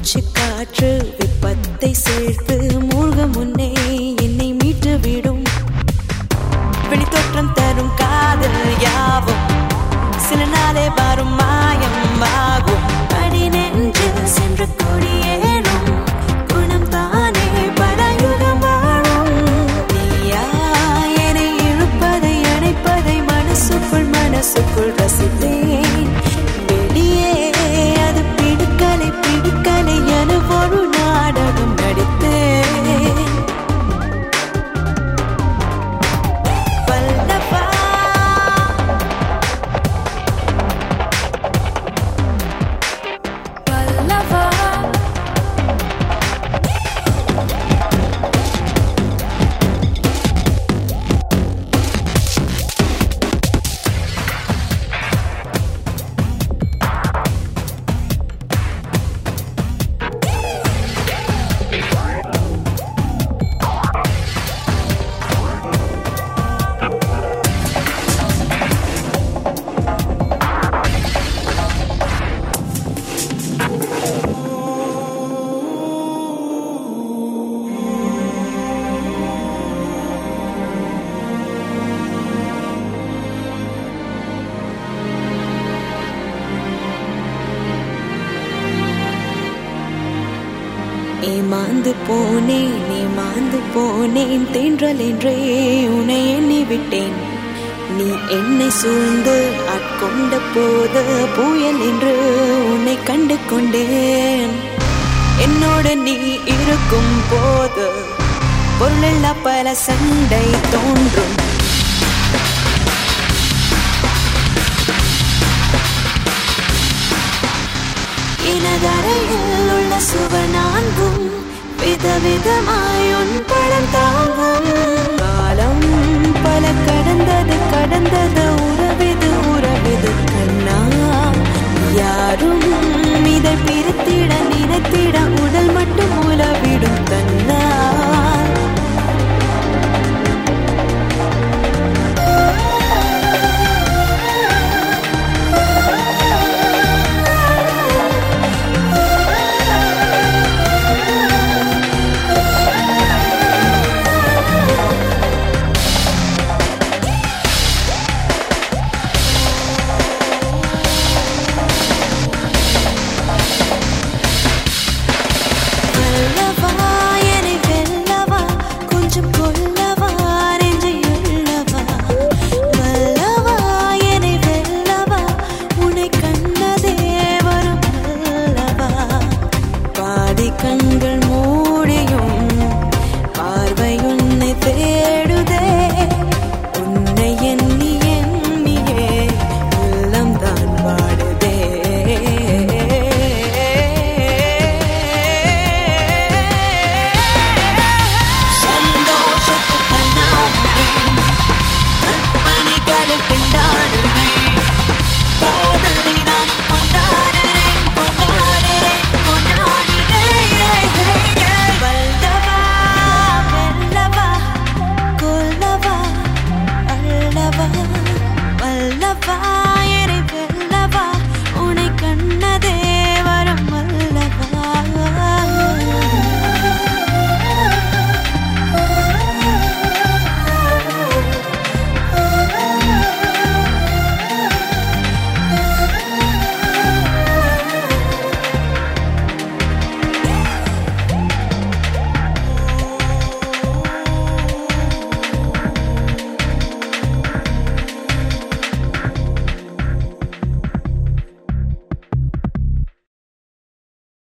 மூச்சு காற்று வெப்பத்தை சேர்த்து மூழ்க முன்னே என்னை மீட்டு விடும் வெளித்தோற்றம் தரும் காதல் யாவும் சில நாளே வரும் மாயம் ஆகும் அடி நெஞ்சில் சென்று கொடியேறும் குணம் தானே பல யுகம் வாழும் நீயா என்னை இழுப்பதை அணைப்பதை மனசுக்குள் மனசுக்குள் ரசித்தேன் வெளியே அது பிடிக்கலை பிடிக்கலை என ஒரு நாடகம் நடித்தேன் வல்லவா பல்லவா ஏமாந்து போனேன் ஏமாந்து போனேன் தென்றல் என்றே உன்னை எண்ணி விட்டேன் நீ என்னை சூழ்ந்து ஆட்கொண்ட போது புயல் என்று உன்னை கண்டு கொண்டேன் என்னோடு நீ இருக்கும் போது பொருளெல்ல பல சண்டை தோன்றும் இனதரையில் உள்ள சுவர் நான்கும் விதவிதமாய் உன் படம் தாங்கும் காலம் பல கடந்தது கடந்தது உறவிது உறவிது கண்ணா யாரும் இதை பிரித்திட நினைத்திட உடல் மட்டும் உலவிடும் தன்னா அல்லவா என்னை வெல்லவா கொஞ்சம் கொல்லவா நெஞ்சை உள்ளவா வல்லவா என்னை வெல்லவா உன்னை கண்டதே வரும் அல்லவா பாதி கண்கள்